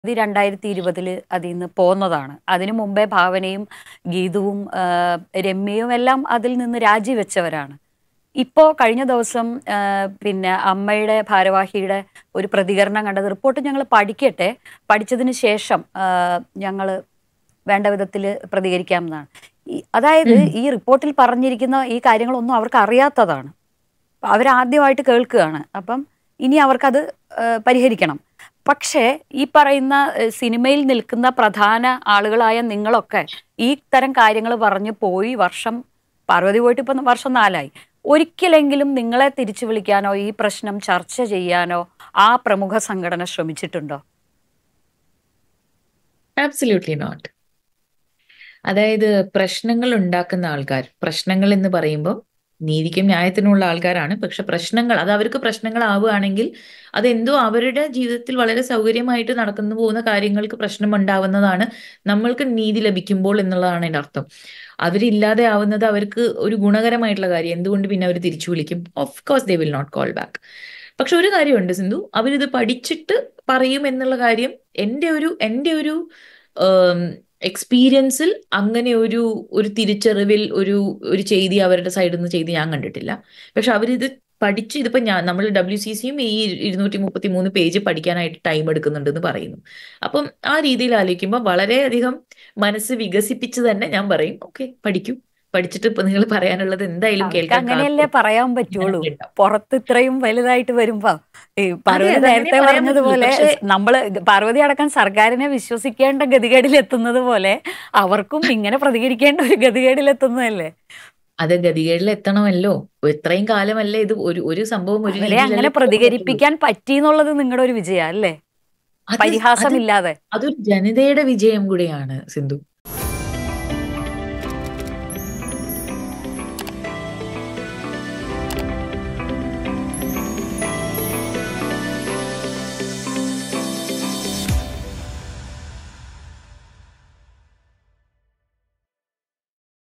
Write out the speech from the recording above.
ഇത് രണ്ടായിരത്തി ഇരുപതില് അതിൽ നിന്ന് പോന്നതാണ് അതിനു മുമ്പേ ഭാവനയും ഗീതവും ആ, രമ്യയും എല്ലാം അതിൽ നിന്ന് രാജിവെച്ചവരാണ് ഇപ്പോൾ കഴിഞ്ഞ ദിവസം ആ, പിന്നെ അമ്മയുടെ ഭാരവാഹിയുടെ ഒരു പ്രതികരണം കണ്ടത് റിപ്പോർട്ട് ഞങ്ങൾ പഠിക്കട്ടെ പഠിച്ചതിന് ശേഷം ഞങ്ങൾ വേണ്ട വിധത്തിൽ പ്രതികരിക്കാമെന്നാണ് ഈ- അതായത് ഈ റിപ്പോർട്ടിൽ പറഞ്ഞിരിക്കുന്ന ഈ കാര്യങ്ങളൊന്നും അവർക്ക് അറിയാത്തതാണ് അവരാദ്യമായിട്ട് കേൾക്കുകയാണ് അപ്പം ഇനി അവർക്കത് ആ, പരിഹരിക്കണം പക്ഷേ ഈ പറയുന്ന ഏ, സിനിമയിൽ നിൽക്കുന്ന പ്രധാന ആളുകളായ നിങ്ങളൊക്കെ ഈ തരം കാര്യങ്ങൾ പറഞ്ഞ് പോയി വർഷം പാർവതി പോയിട്ട് ഇപ്പം വർഷം നാലായി ഒരിക്കലെങ്കിലും നിങ്ങളെ തിരിച്ചു വിളിക്കാനോ ഈ പ്രശ്നം ചർച്ച ചെയ്യാനോ ആ പ്രമുഖ സംഘടന ശ്രമിച്ചിട്ടുണ്ടോ ആബ്സല്യൂട്ട്ലി നോട്ട് അതായത് പ്രശ്നങ്ങൾ ഉണ്ടാക്കുന്ന ആൾക്കാർ പ്രശ്നങ്ങൾ എന്ന് പറയുമ്പോൾ നീതിക്കും ന്യായത്തിനുമുള്ള ആൾക്കാരാണ് പക്ഷെ പ്രശ്നങ്ങൾ അത് അവർക്ക് പ്രശ്നങ്ങളാവുകയാണെങ്കിൽ അതെന്തോ അവരുടെ ജീവിതത്തിൽ വളരെ സൗകര്യമായിട്ട് നടക്കുന്നു പോകുന്ന കാര്യങ്ങൾക്ക് പ്രശ്നം ഉണ്ടാവുന്നതാണ് നമ്മൾക്ക് നീതി ലഭിക്കുമ്പോൾ എന്നുള്ളതാണ് എൻ്റെ അർത്ഥം അവരില്ലാതെ ആവുന്നത് അവർക്ക് ഒരു ഗുണകരമായിട്ടുള്ള കാര്യം എന്തുകൊണ്ട് പിന്നെ അവർ തിരിച്ചു വിളിക്കും of course they will not call back പക്ഷെ ഒരു കാര്യമുണ്ട് സിന്ധു അവരിത് പഠിച്ചിട്ട് പറയും എന്നുള്ള കാര്യം എൻ്റെ ഒരു എൻ്റെ ഒരു എക്സ്പീരിയൻസിൽ അങ്ങനെ ഒരു ഒരു തിരിച്ചറിവിൽ ഒരു ഒരു ചെയ്തി അവരുടെ സൈഡിൽ നിന്ന് ചെയ്തി ഞാൻ കണ്ടിട്ടില്ല പക്ഷെ അവരിത് പഠിച്ച് ഇതിപ്പോ ഞാൻ നമ്മൾ ഡബ്ല്യു സി സിയും ഈ ഇരുന്നൂറ്റി മുപ്പത്തി മൂന്ന് പേജ് പഠിക്കാനായിട്ട് ടൈം എടുക്കുന്നുണ്ടെന്ന് പറയുന്നു അപ്പം ആ രീതിയിൽ ആലോചിക്കുമ്പോൾ വളരെയധികം മനസ്സ് വികസിപ്പിച്ച് തന്നെ ഞാൻ പറയും ഓക്കെ പഠിക്കൂ പഠിച്ചിട്ട് ഇപ്പൊ നിങ്ങൾ പറയാനുള്ളത് എന്തായാലും അവർക്ക് കേൾക്കാൻ അങ്ങനെയല്ലേ കാത്തിരിക്കും. പറയാൻ പറ്റുള്ളൂ ഉണ്ടാവും. പുറത്ത് ഇത്രയും വലുതായിട്ട് വരുമ്പോ ഈ പാർവതി അതെ, നേരത്തെ അങ്ങനെ പറയാൻ പറഞ്ഞതുപോലെ പറ്റുള്ളൂ. പക്ഷേ- നമ്മള് പാർവതി അടക്കം സർക്കാരിനെ വിശ്വസിക്കേണ്ട ഗതികേടിൽ എത്തുന്നത് പോലെ അവർക്കും ഇങ്ങനെ പ്രതികരിക്കേണ്ട ഒരു ഗതികേടിൽ എത്തുന്നതല്ലേ അത് ഗതികേടിൽ എത്തണമല്ലോ ഇത്രയും കാലമല്ലേ ഇത് ഒരു ഒരു സംഭവം ഒരു അവരെ രീതിയിലല്ലേ അങ്ങനെ പോകാൻ പറ്റുള്ളൂ. പ്രതികരിപ്പിക്കാൻ പറ്റി എന്നുള്ളത് നിങ്ങളുടെ ഒരു വിജയ അല്ലേ അത് അത് പരിഹാസമില്ലാതെ അതൊരു ജനതയുടെ വിജയം കൂടിയാണ് സിന്ധു